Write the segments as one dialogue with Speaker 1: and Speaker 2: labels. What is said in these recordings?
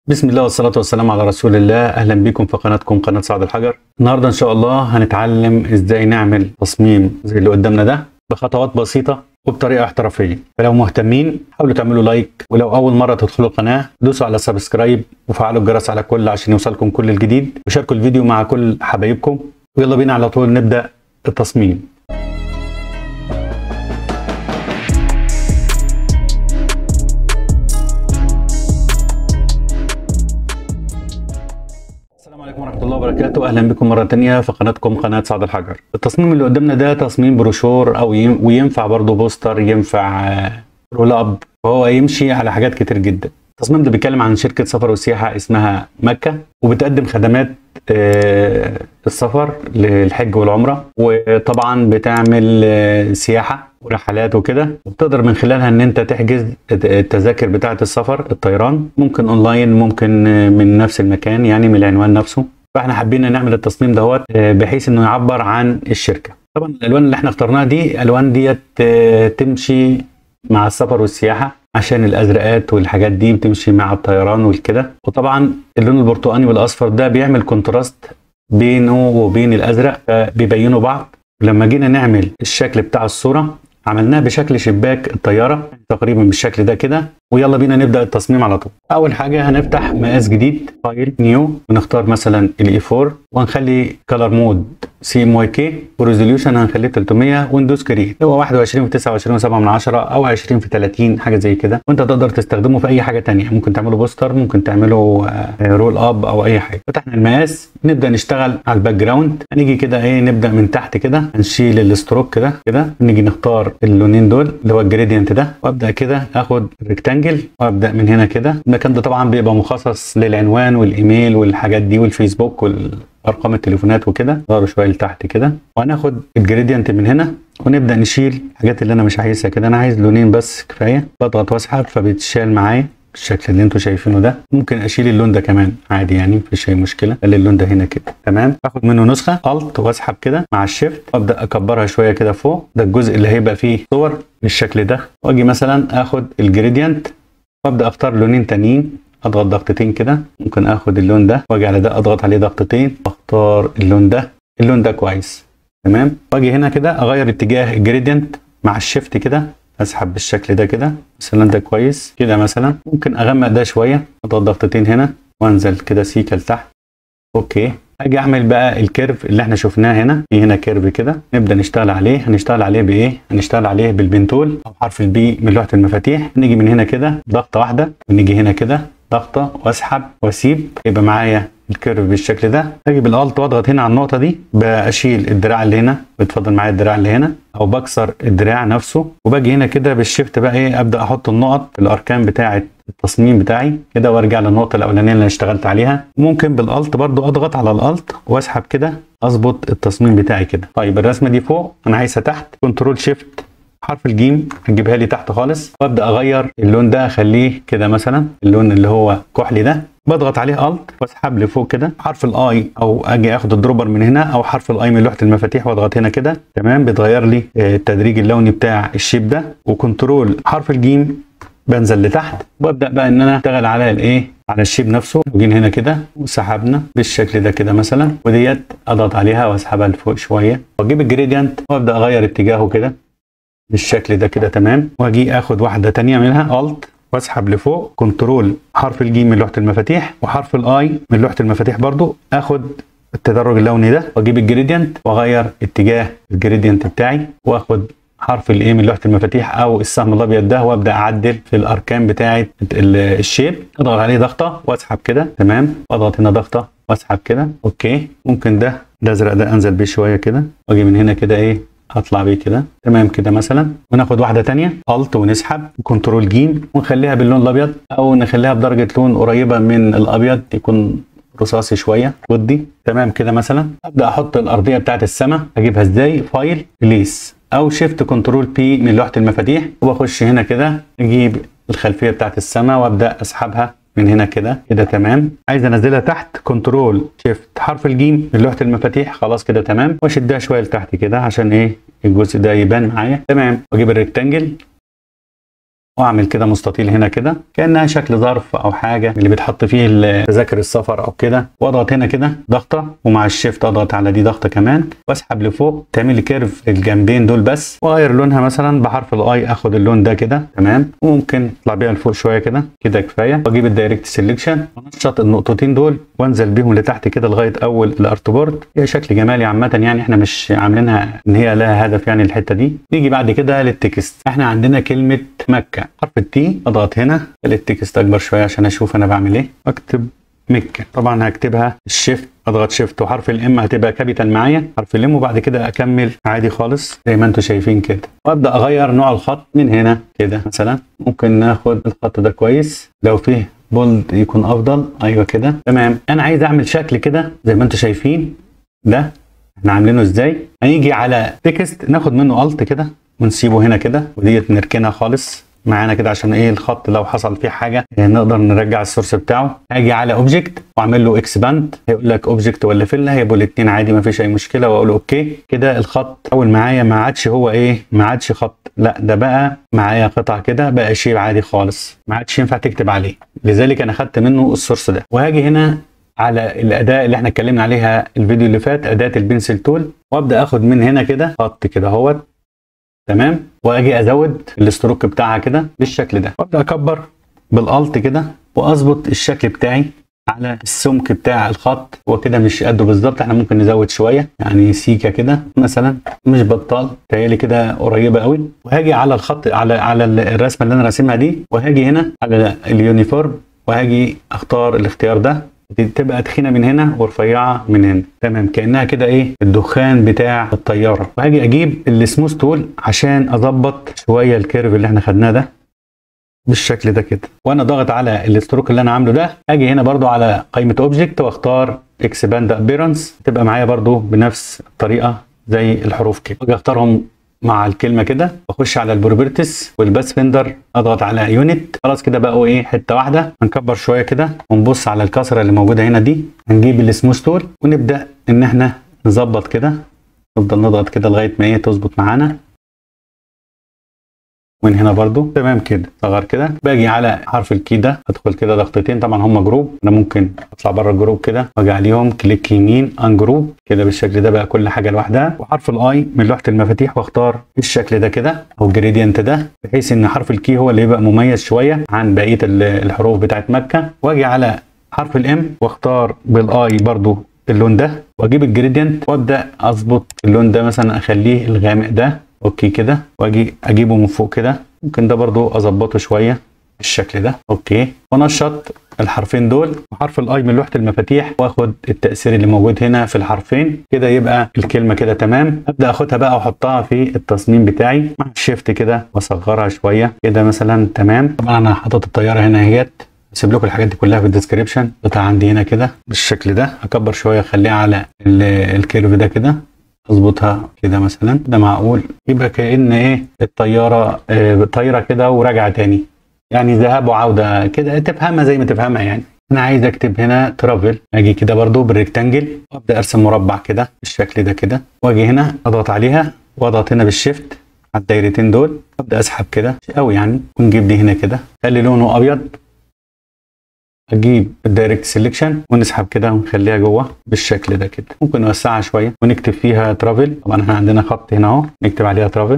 Speaker 1: بسم الله والصلاة والسلام على رسول الله أهلا بكم في قناتكم قناة سعد الحجر النهاردة إن شاء الله هنتعلم إزاي نعمل تصميم زي اللي قدامنا ده بخطوات بسيطة وبطريقة احترافية فلو مهتمين حاولوا تعملوا لايك ولو أول مرة تدخلوا القناة دوسوا على سبسكرايب وفعلوا الجرس على كل عشان يوصلكم كل الجديد وشاركوا الفيديو مع كل حبايبكم ويلا بينا على طول نبدأ التصميم السلام عليكم ورحمة الله وبركاته أهلا بكم مرة تانية في قناتكم قناة سعد الحجر التصميم اللي قدامنا ده تصميم بروشور أو ين- وينفع برضه بوستر ينفع آه، رول أب وهو يمشي على حاجات كتير جدا التصميم ده بيتكلم عن شركة سفر وسياحة اسمها مكة وبتقدم خدمات آه، السفر للحج والعمرة وطبعا بتعمل آه، سياحة ورحلات وكده وبتقدر من خلالها ان انت تحجز التذاكر بتاعة السفر الطيران ممكن اونلاين ممكن آه، من نفس المكان يعني من العنوان نفسه فاحنا حابين نعمل التصميم دوت آه، بحيث انه يعبر عن الشركة طبعا الالوان اللي احنا اخترناها دي الوان ديت آه، تمشي مع السفر والسياحة عشان الازرقات والحاجات دي بتمشي مع الطيران والكده وطبعا اللون البرتقاني والاصفر ده بيعمل كونتراست بينه وبين الازرق فبيبينوا بعض لما جينا نعمل الشكل بتاع الصورة عملناه بشكل شباك الطيارة تقريبا بالشكل ده كده ويلا بينا نبدأ التصميم على طول أول حاجة هنفتح مقاس جديد فايل نيو ونختار مثلا الاي 4 وهنخلي كلر مود سي ام واي كي وريزوليوشن هنخليه 300 وندوز كريت هو 21 في 29 7 من 10 او 20 في 30 حاجه زي كده وانت تقدر تستخدمه في اي حاجه تانية ممكن تعمله بوستر ممكن تعمله رول اب او اي حاجه فتحنا المقاس نبدا نشتغل على الباك جراوند هنيجي كده ايه نبدا من تحت كده هنشيل الستروك كده كده نيجي نختار اللونين دول اللي هو الجريدينت ده وابدا كده اخد الريكتانجل وابدا من هنا كده المكان ده طبعا بيبقى مخصص للعنوان والايميل والحاجات دي والفيسبوك وال ارقام التليفونات وكده ضغطوا شويه لتحت كده وهناخد الجريدينت من هنا ونبدا نشيل الحاجات اللي انا مش عايزها كده انا عايز لونين بس كفايه بضغط واسحب فبيتشال معايا بالشكل اللي انتوا شايفينه ده ممكن اشيل اللون ده كمان عادي يعني مفيش اي مشكله خلي اللون ده هنا كده تمام اخد منه نسخه الت واسحب كده مع الشيفت وابدا اكبرها شويه كده فوق ده الجزء اللي هيبقى فيه صور بالشكل ده واجي مثلا اخد الجريدينت وابدا اختار لونين تانيين اضغط ضغطتين كده ممكن اخد اللون ده واجي على ده اضغط عليه ضغطتين واختار اللون ده اللون ده كويس تمام واجي هنا كده اغير اتجاه الجريدينت مع الشيفت كده اسحب بالشكل ده كده مثلا ده كويس كده مثلا ممكن اغمق ده شويه اضغط ضغطتين هنا وانزل كده سيكه لتحت اوكي اجي اعمل بقى الكيرف اللي احنا شفناه هنا في هنا كيرف كده نبدا نشتغل عليه هنشتغل عليه بايه هنشتغل عليه بالبنتول او حرف البي من لوحه المفاتيح نيجي من هنا كده ضغطه واحده ونيجي هنا كده ضغطه واسحب واسيب يبقى معايا الكيرف بالشكل ده اجي بالالت واضغط هنا على النقطه دي بشيل الدراع اللي هنا بيتفضل معايا الدراع اللي هنا او بكسر الدراع نفسه وباجي هنا كده بالشيفت بقى ايه ابدا احط النقط في الاركان بتاعه التصميم بتاعي كده وارجع للنقطه الاولانيه اللي انا اشتغلت عليها ممكن بالالت برضو اضغط على الالت واسحب كده اظبط التصميم بتاعي كده طيب الرسمه دي فوق انا عايزها تحت كنترول شيفت حرف الجيم هجيبها لي تحت خالص وابدا اغير اللون ده اخليه كده مثلا اللون اللي هو كحلي ده بضغط عليه الت واسحب لفوق كده حرف الاي او اجي اخد الدروبر من هنا او حرف الاي من لوحه المفاتيح واضغط هنا كده تمام بيتغير لي آه، التدريج اللوني بتاع الشيب ده وكنترول حرف الجيم بنزل لتحت وابدا بقى ان انا اشتغل على الايه على الشيب نفسه جينا هنا كده وسحبنا بالشكل ده كده مثلا وديت اضغط عليها واسحبها لفوق شويه واجيب الجريدينت وابدا اغير اتجاهه كده بالشكل ده كده تمام واجي اخد واحده تانية منها الت واسحب لفوق كنترول حرف الجيم من لوحه المفاتيح وحرف الاي من لوحه المفاتيح برضو اخد التدرج اللوني ده واجيب الجريدينت واغير اتجاه الجريدينت بتاعي واخد حرف الايه من لوحه المفاتيح او السهم الابيض ده وابدا اعدل في الاركان بتاعه ال- الشيب اضغط عليه ضغطه واسحب كده تمام واضغط هنا ضغطه واسحب كده اوكي ممكن ده الازرق ده انزل بيه شويه كده واجي من هنا كده ايه اطلع بيه كده تمام كده مثلا وناخد واحده تانية الت ونسحب كنترول جيم ونخليها باللون الابيض او نخليها بدرجه لون قريبه من الابيض يكون رصاصي شويه ودي تمام كده مثلا ابدا احط الارضيه بتاعت السماء اجيبها ازاي فايل ريليس او شيفت كنترول بي من لوحه المفاتيح وبخش هنا كده اجيب الخلفيه بتاعت السماء وابدا اسحبها من هنا كده كده تمام عايز انزلها تحت كنترول شيفت حرف الجيم من لوحه المفاتيح خلاص كده تمام واشدها شويه لتحت كده عشان ايه الجزء ده يبان معايا تمام واجيب الريكتانجل واعمل كده مستطيل هنا كده كانها شكل ظرف او حاجه اللي بتحط فيه ال- تذاكر السفر او كده واضغط هنا كده ضغطه ومع الشيفت اضغط على دي ضغطه كمان واسحب لفوق تعمل لي كيرف الجنبين دول بس واغير لونها مثلا بحرف الاي اخد اللون ده كده تمام وممكن اطلع بيها لفوق شويه كده كده كفايه واجيب الدايركت سيلكشن وانشط النقطتين دول وانزل بيهم لتحت كده لغايه اول الارتبورد هي شكل جمالي عامه يعني احنا مش عاملينها ان هي لها هدف يعني الحته دي نيجي بعد كده للتكست احنا عندنا كلمه مكه حرف التي اضغط هنا خلي التكست اكبر شويه عشان اشوف انا بعمل ايه اكتب مكه طبعا هكتبها الشيفت اضغط شيفت وحرف الام هتبقى كابيتال معايا حرف الام وبعد كده اكمل عادي خالص زي ما انتم شايفين كده وابدا اغير نوع الخط من هنا كده مثلا ممكن ناخد الخط ده كويس لو فيه بولد يكون افضل ايوه كده تمام انا عايز اعمل شكل كده زي ما انتم شايفين ده احنا عاملينه ازاي هنيجي على تكست ناخد منه الت كده ونسيبه هنا كده وديت نركنها خالص معانا كده عشان ايه الخط لو حصل فيه حاجه آه، نقدر نرجع السورس بتاعه هاجي على اوبجكت واعمل له اكسباند هيقول لك اوبجكت ولا فيلا هيبقوا الاثنين عادي ما فيش اي مشكله واقول اوكي كده الخط اول معايا ما عادش هو ايه ما عادش خط لا ده بقى معايا قطع كده بقى شيء عادي خالص ما عادش ينفع تكتب عليه لذلك انا خدت منه السورس ده وهاجي هنا على الاداه اللي احنا اتكلمنا عليها الفيديو اللي فات اداه البنسل تول وابدا اخد من هنا كده خط كده اهوت تمام واجي ازود الاستروك بتاعها كده بالشكل ده وابدا اكبر بالالت كده واظبط الشكل بتاعي على السمك بتاع الخط هو كده مش قده بالظبط احنا ممكن نزود شويه يعني سيكه كده مثلا مش بطال تهيألي كده قريبه قوي وهاجي على الخط على على الرسمه اللي انا راسمها دي وهاجي هنا على اليونيفورم وهاجي اختار الاختيار ده دي تبقى تخينه من هنا ورفيعه من هنا تمام كانها كده ايه الدخان بتاع الطياره وهاجي اجيب السموث تول عشان اظبط شويه الكيرف اللي احنا خدناه ده بالشكل ده كده وانا ضاغط على الاستروك اللي انا عامله ده اجي هنا برضو على قائمه اوبجكت واختار اكسباند ابيرنس تبقى معايا برضو بنفس الطريقه زي الحروف كده اجي اختارهم مع الكلمه كده واخش على البروبرتس والباس فيندر اضغط على يونت خلاص كده بقوا ايه حته واحده هنكبر شويه كده ونبص على الكسره اللي موجوده هنا دي هنجيب السموث تول ونبدا ان احنا نظبط كده نفضل نضغط كده لغايه ما ايه تظبط معانا ومن هنا برضو تمام كده صغر كده باجي على حرف الكي ده ادخل كده ضغطتين طبعا هم جروب انا ممكن اطلع بره الجروب كده واجي عليهم كليك يمين ان جروب كده بالشكل ده بقى كل حاجه لوحدها وحرف الاي من لوحه المفاتيح واختار الشكل ده كده او الجريدينت ده بحيث ان حرف الكي هو اللي يبقى مميز شويه عن بقيه ال- الحروف بتاعت مكه واجي على حرف الام واختار بالاي برضو اللون ده واجيب الجريدينت وابدا اظبط اللون ده مثلا اخليه الغامق ده اوكي كده واجي اجيبه من فوق كده ممكن ده برضو اظبطه شويه بالشكل ده اوكي وانشط الحرفين دول وحرف الاي من لوحه المفاتيح واخد التاثير اللي موجود هنا في الحرفين كده يبقى الكلمه كده تمام ابدا اخدها بقى واحطها في التصميم بتاعي مع الشيفت كده واصغرها شويه كده مثلا تمام طبعا انا حاطط الطياره هنا اهيت هسيب لكم الحاجات دي كلها في الديسكريبشن بتاع عندي هنا كده بالشكل ده اكبر شويه اخليها على ال- الكيرف ده كده اظبطها كده مثلا ده معقول يبقى كأن ايه الطياره آه، طايره كده وراجعه تاني يعني ذهاب وعوده كده تفهمها زي ما تفهمها يعني انا عايز اكتب هنا ترافل اجي كده برضو بالريكتانجل وابدا ارسم مربع كده بالشكل ده كده واجي هنا اضغط عليها واضغط هنا بالشيفت على الدايرتين دول ابدا اسحب كده قوي يعني ونجيب دي هنا كده خلي لونه ابيض اجيب الدايركت سيلكشن ونسحب كده ونخليها جوه بالشكل ده كده ممكن نوسعها شويه ونكتب فيها ترافل طبعا احنا عندنا خط هنا اهو نكتب عليها ترافل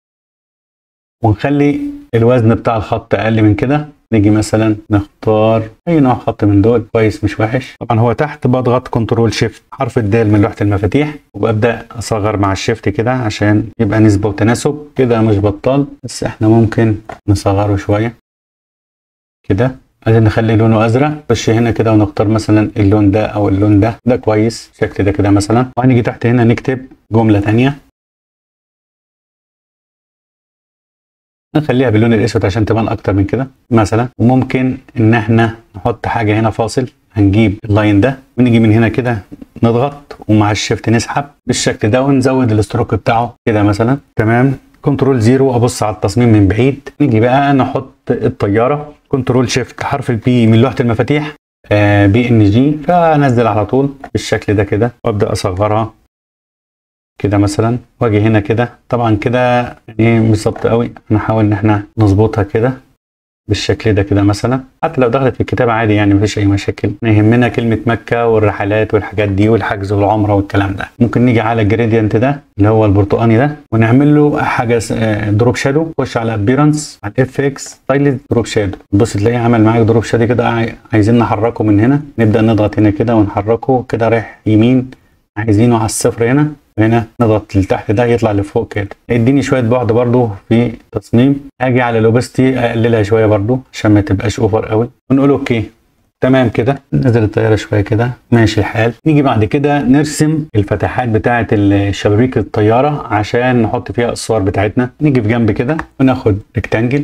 Speaker 1: ونخلي الوزن بتاع الخط اقل من كده نيجي مثلا نختار اي نوع خط من دول كويس مش وحش طبعا هو تحت بضغط كنترول شيفت حرف الدال من لوحه المفاتيح وببدا اصغر مع الشيفت كده عشان يبقى نسبه وتناسب كده مش بطال بس احنا ممكن نصغره شويه كده عايزين نخلي لونه ازرق نخش هنا كده ونختار مثلا اللون ده او اللون ده ده كويس الشكل ده كده مثلا وهنيجي تحت هنا نكتب جمله تانية نخليها باللون الاسود عشان تبان اكتر من كده مثلا وممكن ان احنا نحط حاجه هنا فاصل هنجيب اللاين ده ونيجي من هنا كده نضغط ومع الشيفت نسحب بالشكل ده ونزود الاستروك بتاعه كده مثلا تمام كنترول زيرو ابص على التصميم من بعيد نيجي بقى نحط الطياره كنترول شيفت حرف البي من لوحه المفاتيح بي ان جي فانزل على طول بالشكل ده كده وابدا اصغرها كده مثلا واجي هنا كده طبعا كده يعني بالظبط قوي نحاول ان احنا نظبطها كده بالشكل ده كده مثلا حتى لو دخلت في الكتاب عادي يعني مفيش اي مشاكل يهمنا كلمه مكه والرحلات والحاجات دي والحجز والعمره والكلام ده ممكن نيجي على الجريدينت ده اللي هو البرتقاني ده ونعمل له حاجه دروب شادو خش على ابيرنس على الاف اكس ستايل دروب شادو بص تلاقيه عمل معاك دروب شادو كده عايزين نحركه من هنا نبدا نضغط هنا كده ونحركه كده رايح يمين عايزينه على الصفر هنا هنا نضغط لتحت ده يطلع لفوق كده يديني شويه بعد برضو في تصميم اجي على الاوبستي اقللها شويه برضو عشان ما تبقاش اوفر قوي ونقول اوكي تمام كده نزل الطياره شويه كده ماشي الحال نيجي بعد كده نرسم الفتحات بتاعه الشبابيك الطياره عشان نحط فيها الصور بتاعتنا نيجي في جنب كده وناخد ريكتانجل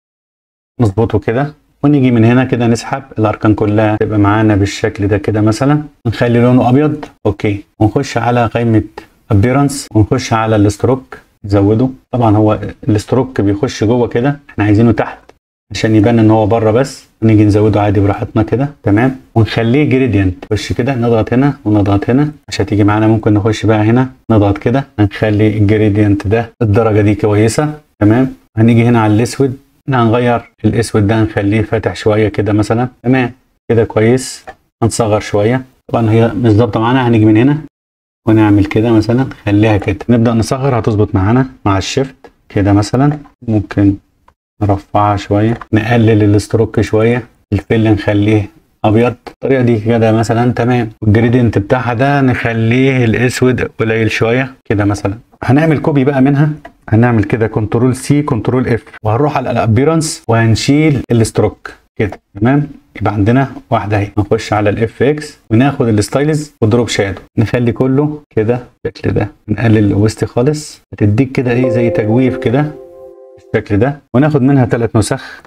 Speaker 1: نظبطه كده ونيجي من هنا كده نسحب الاركان كلها تبقى معانا بالشكل ده كده مثلا نخلي لونه ابيض اوكي ونخش على قائمه ابيرنس ونخش على الاستروك نزوده طبعا هو الاستروك بيخش جوه كده احنا عايزينه تحت عشان يبان ان هو بره بس ونيجي نزوده عادي براحتنا كده تمام ونخليه جريدينت نخش كده نضغط هنا ونضغط هنا عشان تيجي معانا ممكن نخش بقى هنا نضغط كده هنخلي الجريدينت ده الدرجه دي كويسه تمام هنيجي هنا على الاسود هنغير الاسود ده نخليه فاتح شويه كده مثلا تمام كده كويس هنصغر شويه طبعا هي مش ظابطه معانا هنيجي من هنا ونعمل كده مثلا خليها كده نبدا نصغر هتظبط معانا مع الشيفت كده مثلا ممكن نرفعها شويه نقلل الاستروك شويه الفل نخليه ابيض الطريقه دي كده مثلا تمام والجريدينت بتاعها ده نخليه الاسود قليل شويه كده مثلا هنعمل كوبي بقى منها هنعمل كده كنترول سي كنترول اف وهنروح على الابيرنس وهنشيل الاستروك كده تمام يبقى عندنا واحده اهي نخش على الاف اكس وناخد الستايلز ودروب شادو نخلي كله كده بالشكل ده نقلل الاوستي خالص هتديك كده ايه زي تجويف كده بالشكل ده وناخد منها ثلاث نسخ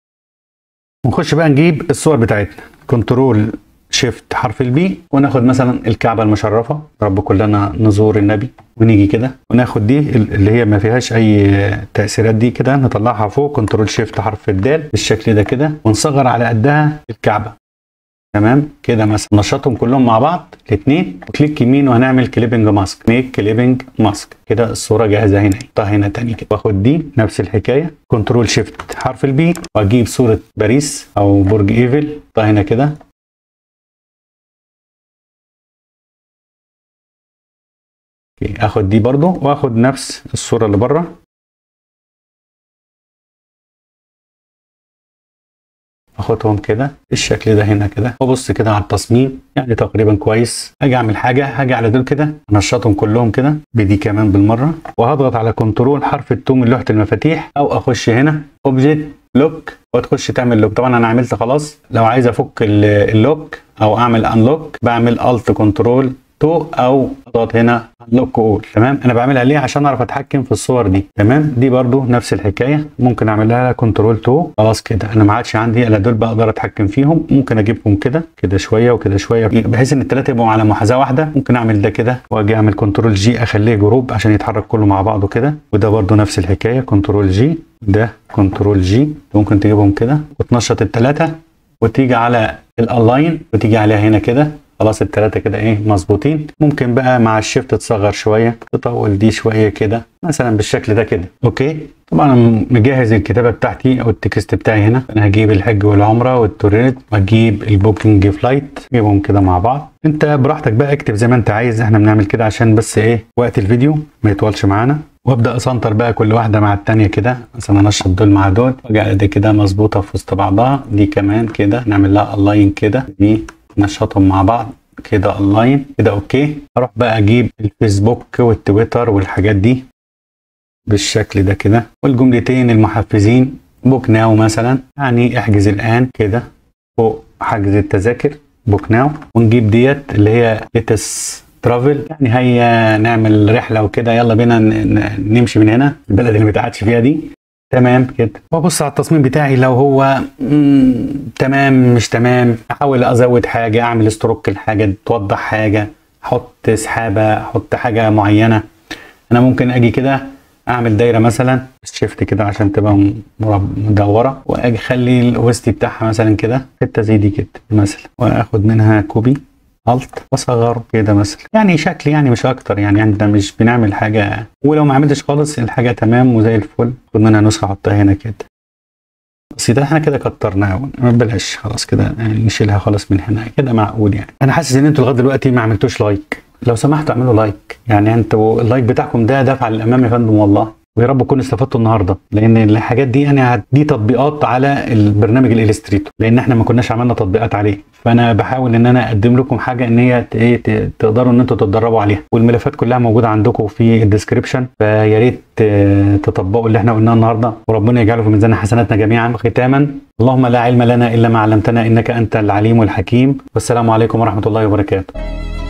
Speaker 1: ونخش بقى نجيب الصور بتاعتنا كنترول شيفت حرف البي وناخد مثلا الكعبه المشرفه رب كلنا نزور النبي ونيجي كده وناخد دي اللي هي ما فيهاش اي تاثيرات دي كده نطلعها فوق كنترول شيفت حرف الدال بالشكل ده كده ونصغر على قدها الكعبه تمام كده مثلا نشطهم كلهم مع بعض الاثنين وكليك يمين وهنعمل كليبنج ماسك ميك كليبنج ماسك كده الصوره جاهزه هنا احطها هنا تاني كده واخد دي نفس الحكايه كنترول شيفت حرف البي واجيب صوره باريس او برج ايفل احطها هنا كده اخد دي برضو واخد نفس الصورة اللي بره اخدهم كده الشكل ده هنا كده وابص كده على التصميم يعني تقريبا كويس اجي اعمل حاجه هاجي على دول كده انشطهم كلهم كده بدي كمان بالمره وهضغط على كنترول حرف التو من لوحه المفاتيح او اخش هنا اوبجكت لوك وتخش تعمل لوك طبعا انا عملت خلاص لو عايز افك اللوك او اعمل انلوك بعمل الت كنترول تو او اضغط هنا لوك اول تمام انا بعملها ليه عشان اعرف اتحكم في الصور دي تمام دي برضو نفس الحكايه ممكن اعملها كنترول تو خلاص كده انا ما عادش عندي الا دول بقدر اتحكم فيهم ممكن اجيبهم كده كده شويه وكده شويه بحيث ان الثلاثه يبقوا على محاذاه واحده ممكن اعمل ده كده واجي اعمل كنترول جي اخليه جروب عشان يتحرك كله مع بعضه كده وده برضو نفس الحكايه كنترول جي ده كنترول جي ممكن تجيبهم كده وتنشط الثلاثه وتيجي على الالاين وتيجي عليها هنا كده خلاص التلاتة كده ايه مظبوطين ممكن بقى مع الشيفت تصغر شوية تطول دي شوية كده مثلا بالشكل ده كده اوكي طبعا انا مجهز الكتابة بتاعتي او التكست بتاعي هنا انا هجيب الحج والعمرة والتوريد واجيب البوكينج فلايت اجيبهم كده مع بعض انت براحتك بقى اكتب زي ما انت عايز احنا بنعمل كده عشان بس ايه وقت الفيديو ما يطولش معانا وابدا اسنطر بقى كل واحده مع الثانيه كده مثلا انشط دول مع دول واجي على دي كده مظبوطه في وسط بعضها دي كمان كده نعمل لها الاين كده دي نشطهم مع بعض كده اونلاين كده اوكي اروح بقى اجيب الفيسبوك والتويتر والحاجات دي بالشكل ده كده والجملتين المحفزين بوك ناو مثلا يعني احجز الان كده فوق حجز التذاكر بوك ناو ونجيب ديت اللي هي ليتس ترافل يعني هيا نعمل رحله وكده يلا بينا نمشي من هنا البلد اللي ما بتقعدش فيها دي تمام كده وابص على التصميم بتاعي لو هو مم تمام مش تمام احاول ازود حاجه اعمل استروك الحاجه توضح حاجه احط سحابه احط حاجه معينه انا ممكن اجي كده اعمل دايره مثلا شيفت كده عشان تبقى مدوره واجي اخلي الوسط بتاعها مثلا كده حته زي دي كده مثلا واخد منها كوبي الت واصغره كده مثلا يعني شكل يعني مش اكتر يعني احنا مش بنعمل حاجه ولو ما عملتش خالص الحاجه تمام وزي الفل خد منها نسخه احطها هنا كده بس ده احنا كده كترناها بلاش خلاص كده يعني نشيلها خالص من هنا كده معقول يعني انا حاسس ان انتوا لغايه دلوقتي ما عملتوش لايك لو سمحتوا اعملوا لايك يعني انتوا اللايك بتاعكم ده دفع للامام يا فندم والله ويا رب تكونوا استفدتوا النهارده لان الحاجات دي انا دي تطبيقات على البرنامج الالستريتور لان احنا ما كناش عملنا تطبيقات عليه فانا بحاول ان انا اقدم لكم حاجه ان هي ت- ايه ت- تقدروا ان انتوا تتدربوا عليها والملفات كلها موجوده عندكم في الديسكربشن فيا ريت ت- تطبقوا اللي احنا قلناه النهارده وربنا يجعله في ميزان حسناتنا جميعا ختاما اللهم لا علم لنا الا ما علمتنا انك انت العليم الحكيم والسلام عليكم ورحمه الله وبركاته